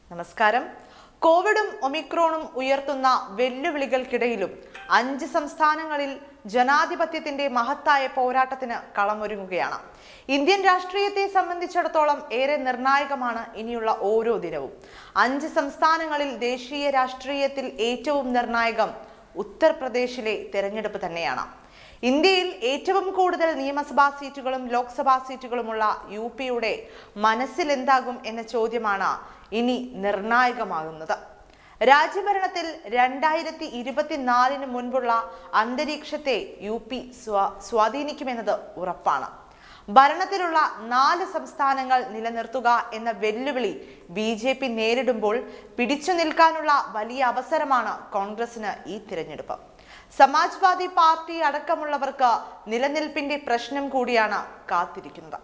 നമസ്കാരം കോവിഡും ഒമിക്രോണും ഉയർത്തുന്ന വെല്ലുവിളികൾക്കിടയിലും അഞ്ച് സംസ്ഥാനങ്ങളിൽ ജനാധിപത്യത്തിന്റെ മഹത്തായ പോരാട്ടത്തിന് കളമൊരുങ്ങുകയാണ് ഇന്ത്യൻ രാഷ്ട്രീയത്തെ സംബന്ധിച്ചിടത്തോളം ഏറെ നിർണായകമാണ് ഇനിയുള്ള ഓരോ ദിനവും അഞ്ച് സംസ്ഥാനങ്ങളിൽ ദേശീയ രാഷ്ട്രീയത്തിൽ ഏറ്റവും നിർണായകം ഉത്തർപ്രദേശിലെ തെരഞ്ഞെടുപ്പ് തന്നെയാണ് ഇന്ത്യയിൽ ഏറ്റവും കൂടുതൽ നിയമസഭാ സീറ്റുകളും ലോക്സഭാ സീറ്റുകളുമുള്ള യു പിയുടെ മനസ്സിലെന്താകും എന്ന ചോദ്യമാണ് ഇനി നിർണായകമാകുന്നത് രാജ്യഭരണത്തിൽ രണ്ടായിരത്തി ഇരുപത്തിനാലിന് മുൻപുള്ള അന്തരീക്ഷത്തെ യു പി സ്വാ സ്വാധീനിക്കുമെന്നത് ഉറപ്പാണ് ഭരണത്തിലുള്ള നാല് സംസ്ഥാനങ്ങൾ നിലനിർത്തുക എന്ന വെല്ലുവിളി ബി ജെ പി നേരിടുമ്പോൾ പിടിച്ചു നിൽക്കാനുള്ള വലിയ അവസരമാണ് കോൺഗ്രസിന് ഈ തിരഞ്ഞെടുപ്പ് സമാജ്വാദി പാർട്ടി അടക്കമുള്ളവർക്ക് നിലനിൽപ്പിന്റെ പ്രശ്നം കൂടിയാണ് കാത്തിരിക്കുന്നത്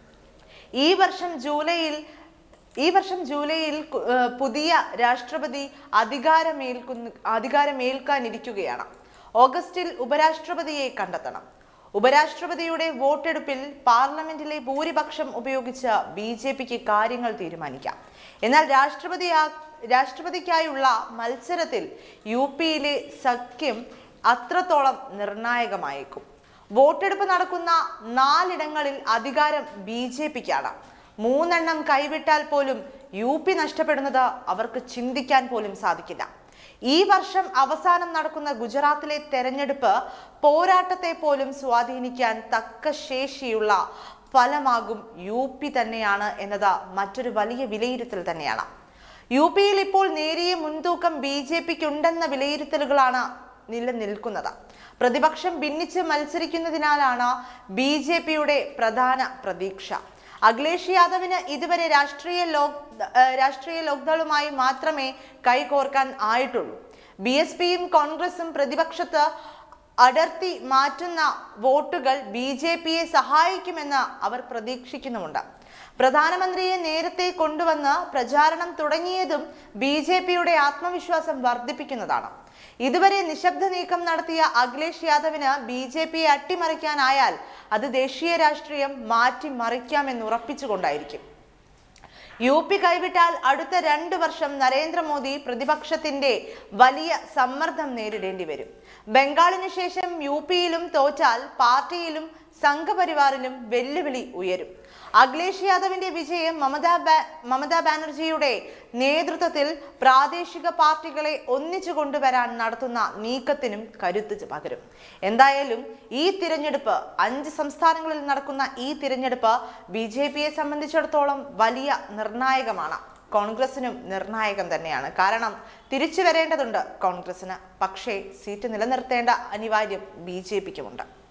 ഈ വർഷം ജൂലൈയിൽ ഈ വർഷം ജൂലൈയിൽ കു- ഏർ പുതിയ രാഷ്ട്രപതി അധികാരമേൽക്കുന്ന അധികാരമേൽക്കാനിരിക്കുകയാണ് ഓഗസ്റ്റിൽ ഉപരാഷ്ട്രപതിയെ കണ്ടെത്തണം ഉപരാഷ്ട്രപതിയുടെ വോട്ടെടുപ്പിൽ പാർലമെന്റിലെ ഭൂരിപക്ഷം ഉപയോഗിച്ച് ബി ജെ പിക്ക് കാര്യങ്ങൾ തീരുമാനിക്കാം എന്നാൽ രാഷ്ട്രപതി രാഷ്ട്രപതിക്കായുള്ള മത്സരത്തിൽ യു പിയിലെ സഖ്യം അത്രത്തോളം നിർണായകമായേക്കും വോട്ടെടുപ്പ് നടക്കുന്ന നാലിടങ്ങളിൽ അധികാരം ബി ജെ പിക്കാണ് മൂന്നെണ്ണം കൈവിട്ടാൽ പോലും യു പി നഷ്ടപ്പെടുന്നത് അവർക്ക് ചിന്തിക്കാൻ പോലും സാധിക്കില്ല ഈ വർഷം അവസാനം നടക്കുന്ന ഗുജറാത്തിലെ തെരഞ്ഞെടുപ്പ് പോരാട്ടത്തെ പോലും സ്വാധീനിക്കാൻ തക്ക ശേഷിയുള്ള ഫലമാകും യു പി തന്നെയാണ് എന്നത് മറ്റൊരു വലിയ വിലയിരുത്തൽ തന്നെയാണ് യു പിയിൽ ഇപ്പോൾ നേരിയ മുൻതൂക്കം ബി ജെ പിക്ക് ഉണ്ടെന്ന വിലയിരുത്തലുകളാണ് നിലനിൽക്കുന്നത് പ്രതിപക്ഷം ഭിന്നിച്ച് മത്സരിക്കുന്നതിനാലാണ് ബി ജെ പിയുടെ പ്രധാന പ്രതീക്ഷ അഖിലേഷ് യാദവിന് ഇതുവരെ രാഷ്ട്രീയ ലോക് ഏഹ് രാഷ്ട്രീയ ലോക്ദളുമായി മാത്രമേ കൈകോർക്കാൻ ആയിട്ടുള്ളൂ ബി എസ് പിയും കോൺഗ്രസും പ്രതിപക്ഷത്ത് അടർത്തി മാറ്റുന്ന വോട്ടുകൾ ബി ജെ പിയെ സഹായിക്കുമെന്ന് അവർ പ്രതീക്ഷിക്കുന്നുമുണ്ട് പ്രധാനമന്ത്രിയെ നേരത്തെ കൊണ്ടുവന്ന് പ്രചാരണം തുടങ്ങിയതും ബി ജെ പിയുടെ ആത്മവിശ്വാസം വർദ്ധിപ്പിക്കുന്നതാണ് ഇതുവരെ നിശബ്ദ നീക്കം നടത്തിയ അഖിലേഷ് യാദവിന് ബി ജെ പിയെ അട്ടിമറിക്കാനായാൽ അത് ദേശീയ രാഷ്ട്രീയം മാറ്റിമറിക്കാമെന്ന് ഉറപ്പിച്ചുകൊണ്ടായിരിക്കും യു പി കൈവിട്ടാൽ അടുത്ത രണ്ട് വർഷം നരേന്ദ്രമോദി പ്രതിപക്ഷത്തിന്റെ വലിയ സമ്മർദ്ദം നേരിടേണ്ടി വരും ബംഗാളിന് ശേഷം യു പിയിലും തോറ്റാൽ പാർട്ടിയിലും സംഘപരിവാറിലും വെല്ലുവിളി ഉയരും അഖിലേഷ് യാദവിന്റെ വിജയം മമതാ ബാ- മമതാ ബാനർജിയുടെ നേതൃത്വത്തിൽ പ്രാദേശിക പാർട്ടികളെ ഒന്നിച്ചു കൊണ്ടുവരാൻ നടത്തുന്ന നീക്കത്തിനും കരുത്ത് പകരും എന്തായാലും ഈ തിരഞ്ഞെടുപ്പ് അഞ്ച് സംസ്ഥാനങ്ങളിൽ നടക്കുന്ന ഈ തിരഞ്ഞെടുപ്പ് ബി ജെ പിയെ സംബന്ധിച്ചിടത്തോളം വലിയ നിർണായകമാണ് കോൺഗ്രസിനും നിർണായകം തന്നെയാണ് കാരണം തിരിച്ചു വരേണ്ടതുണ്ട് കോൺഗ്രസിന് പക്ഷേ സീറ്റ് നിലനിർത്തേണ്ട അനിവാര്യം ബി ജെ പിക്കുമുണ്ട്